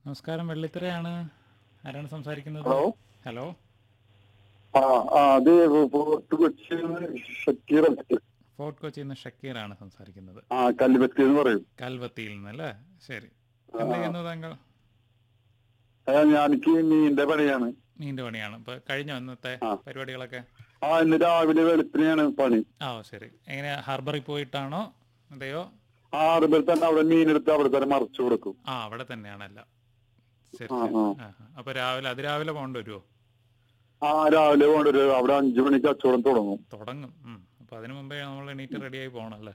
നമസ്കാരം വെള്ളിത്തിരയാണ് ആരാണ് സംസാരിക്കുന്നത് ഹലോ ഹലോ ആ ആ അത് ഫോർട്ട് കൊച്ചി ഷക്കീർ ഫോർട്ട് കൊച്ചിയിൽ നിന്ന് ഷക്കീറാണ് സംസാരിക്കുന്നത് ആ കല്ലുവത്തി എന്ന് പറയും കൽവത്തിയിൽ നിന്ന് അല്ലേ ശരി എന്ത് ചെയ്യുന്നു താങ്കൾ ആ, ഞാനിക്ക് മീനിന്റെ പണിയാണ് മീൻ്റെ പണിയാണ് ഇപ്പൊ കഴിഞ്ഞോ ഇന്നത്തെ ആ. പരിപാടികളൊക്കെ ആ ഇന്ന് രാവിലെ വെളുപ്പിനെയാണ് പണി ആ ഓ ശരി എങ്ങനെ ഹാർബറിൽ പോയിട്ടാണോ അതെയോ ആ അറിവിൽ തന്നെ അവിടെ മീനെടുത്ത് അവിടെ തന്നെ മറച്ചു കൊടുക്കും ആ അവിടെ തന്നെയാണല്ല ശരി ആ, ശരി ആ. ആ, ആ. അപ്പൊ രാവിലെ അതിരാവിലെ പോകേണ്ടി വരുമോ ആ രാവിലെ കൊണ്ടുവരും അവിടെ അഞ്ചു മണിക്ക് കച്ചവടം തുടങ്ങും തുടങ്ങും ഉം. അപ്പൊ അതിനു മുമ്പേ നമ്മൾ എണീറ്റ് റെഡിയായി പോകണം അല്ലേ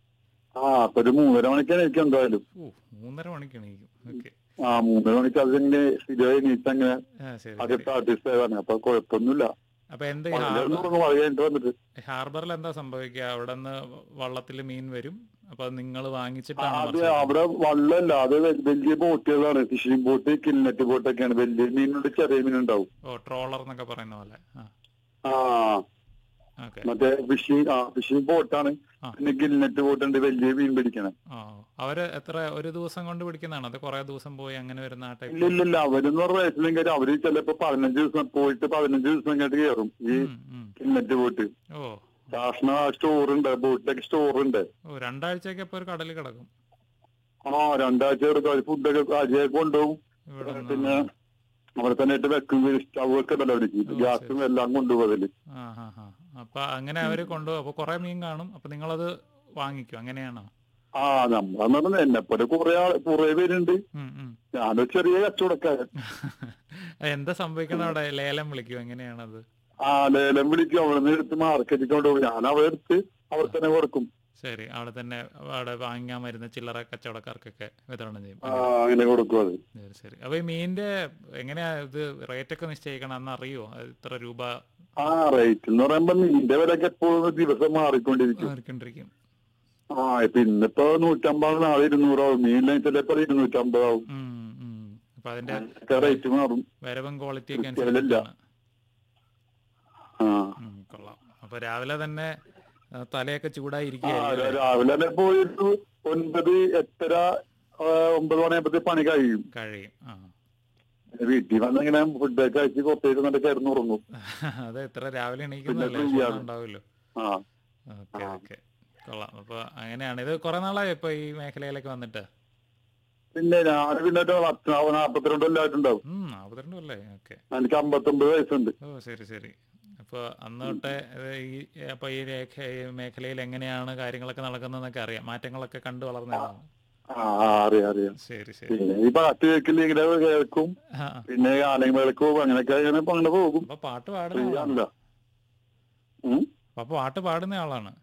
ആ അപ്പൊ ഒരു മൂന്നര മണിക്കാണ് എനിക്ക് എന്തായാലും ഓ മൂന്നര മണിക്ക് എണീക്കും ഓക്കെ ആ മൂന്നര മണിക്ക് അതിങ്ങനെ സ്ഥിരമായി നീച്ച് അങ്ങനെ ആ ശരി അത് ശരി പ്രാക്ടീസ് ചെയ്താണ് അപ്പൊ കുഴപ്പമൊന്നുമില്ല അപ്പൊ എന്താ ഈ പണികൾ ഹാർബർ തുടങ്ങും അത് കഴിഞ്ഞിട്ട് വന്നിട്ട് ഹാർബറിൽ എന്താ സംഭവിക്കുക അവിടെ നിന്ന് വള്ളത്തിൽ മീൻ വരും അപ്പൊ നിങ്ങൾ ആ, വാങ്ങിച്ചിട്ടാണ് അത് അവിടെ വള്ളമല്ല അത് വ- വലിയ ബോട്ടുകളാണ് ഫിഷിംഗ് ബോട്ട് കിന്നറ്റ് ബോട്ടൊക്കെയാണ് വലിയ മീനുണ്ട് ചെറിയ മീനുണ്ടാവും ഓ ട്രോളർ എന്നൊക്കെ പറയുന്ന പോലെ ആ ആ ഓക്കെ മറ്റേ ഫിഷിംഗ് ആ ഫിഷിംഗ് ബോട്ടാണ് ആ. പിന്നെ ഗിൽനെറ്റ് ബോട്ടുണ്ട് വലിയ മീൻ പിടിക്കണ ആ അവര് എത്ര ഒരു ദിവസം കൊണ്ട് പിടിക്കുന്നതാണോ അത് കുറെ ദിവസം പോയി അങ്ങനെ വരുന്ന ആ ഇല്ല ടൈപ്പ് ഇല്ല ഇല്ല അവരെന്ന് പറഞ്ഞ റേറ്റിലും കാര്യം അവര് ചിലപ്പോ പതിനഞ്ച് ദിവസം പോയിട്ട് പതിനഞ്ച് ദിവസം ഇങ്ങോട്ട് കയറും ഈ ഗിൽനെറ്റ് ബോട്ട് ഓ കാഷ്ണ സ്റ്റോർ ഉണ്ട് ബോട്ടിലൊക്കെ സ്റ്റോർ ഉണ്ട് ഓ രണ്ടാഴ്ചയൊക്കെ ഇപ്പൊ ഒരു കടലിൽ കിടക്കും ആ രണ്ടാഴ്ച എടുക്കും അവര് ഫുഡൊക്കെ അജയ കൊണ്ടുപോകും ഇവിടെ നിന്ന്. പിന്നെ അവിടെ തന്നെ ഇട്ട് വെക്കും സ്റ്റവ് ഒക്കെ ഉണ്ടല്ലോ അവർക്ക് ഓ, ഗ്യാസും എല്ലാം കൊണ്ടുപോകും അതില് ആ ഹാ ഹാ അപ്പൊ അങ്ങനെ അവര് കൊണ്ടുപോകും അപ്പൊ കുറെ മീൻ കാണും അപ്പൊ നിങ്ങളത് വാങ്ങിക്കും അങ്ങനെയാണോ ആ നമ്മളെന്ന് പറഞ്ഞാൽ എന്നെ പോലെ കുറെ ആൾ കുറെ പേരുണ്ട് ഉം, ഉം. ഞാനൊരു ചെറിയ കച്ചവടക്കാരൻ എന്താ സംഭവിക്കുന്നത് അവിടെ ലേലം വിളിക്കും എങ്ങനെയാണത് ആ ലേലം വിളിക്കും അവിടെ നിന്ന് എടുത്ത് മാർക്കറ്റിൽ കൊണ്ടുപോകും ഞാൻ അവിടെ എടുത്ത് അവിടെ തന്നെ കൊടുക്കും ശരി അവിടെ തന്നെ അവിടെ വാങ്ങാൻ വരുന്ന ചില്ലറ കച്ചവടക്കാർക്കൊക്കെ വിതരണം ചെയ്യും ആ അങ്ങനെ കൊടുക്കും അത് ശരി ശരി അപ്പൊ ഈ മീനിന്റെ എങ്ങനെയാ ഇത് റേറ്റ് ഒക്കെ നിശ്ചയിക്കണം അന്ന് അറിയോ അത് ഇത്ര രൂപ ആ റേറ്റ് എന്ന് പറയുമ്പോ നിന്റെ വിലക്ക് എപ്പോഴും ദിവസം മാറിക്കൊണ്ടിരിക്കും മാറിക്കൊണ്ടിരിക്കും ആ ഇപ്പൊ ഇന്നിപ്പോ നൂറ്റമ്പത് നാളെ ഇരുന്നൂറാവും മീനിലെ ചിലപ്പോ ഇരുന്നൂറ്റമ്പതാവും ഉം, ഉം. അപ്പൊ അതിന്റെ ഒക്കെ റേറ്റ് മാറും വരവും ക്വാളിറ്റി ഒക്കെ കൃത്യതയില്ല. അനുസരിച്ചാണ് ആ ഉം, കൊള്ളാം അപ്പൊ രാവിലെ തന്നെ ആ, തലയൊക്കെ ആ, ചൂടായിരിക്കും രാവിലെ തന്നെ പോയിട്ട് ഒൻപത് എട്ടര ആ, ഒമ്പത് മണിയാകുമ്പത്തേ പണി കഴിയും കഴിയും ആ വീട്ടിൽ വന്നിങ്ങനെ ഫുഡൊക്കെ കഴിച്ച് കുറച്ചേക്ക് എന്നിട്ട് കിടന്ന് ഉറങ്ങും അത് എത്ര രാവിലെ എണീക്കുന്നല്ലേ പിന്നെ ഫ്രീ ആണ്. ഉണ്ടാവുമല്ലോ ആ ഓക്കെ ഓക്കെ കൊള്ളാം അപ്പൊ അങ്ങനെയാണ് ഇത് കുറെ നാളായോ ഇപ്പൊ ഈ മേഖലയിലേക്ക് വന്നിട്ട് പിന്നെ ഞാൻ പിന്നെ ഒരു പത്ത് നാപ്പത്തിരണ്ട് കൊല്ലായിട്ടുണ്ടാവും ഉം നാപ്പത്തിരണ്ട് അല്ലേ ഓക്കെ എനിക്ക് അമ്പത്തൊമ്പത് വയസ്സുണ്ട് ഓ ശരി ശരി അപ്പൊ അന്ന് തൊട്ടേ ഇത് ഈ അപ്പൊ ഈ രേഖ ഈ മേഖലയിൽ എങ്ങനെയാണ് കാര്യങ്ങളൊക്കെ നടക്കുന്നതെന്നൊക്കെ അറിയാം മാറ്റങ്ങളൊക്കെ കണ്ടു വളർന്നതാണ് ആ ആ, അറിയാം അറിയാം ശരി ശരി പിന്നെ ഈ പാട്ട് കേൾക്കില്ല ഇങ്ങനെ കേൾക്കും ആ, പിന്നെ ഗാനമേളക്ക് പോകും അങ്ങനെയൊക്കെ അങ്ങനെ ഇപ്പൊ അങ്ങനെ പോകും അപ്പൊ പാട്ട് ഫ്രീ പാടുന്ന ആളാണ് ആണല്ലോ ഉം? അപ്പൊ പാട്ട് പാടുന്ന ആളാണ്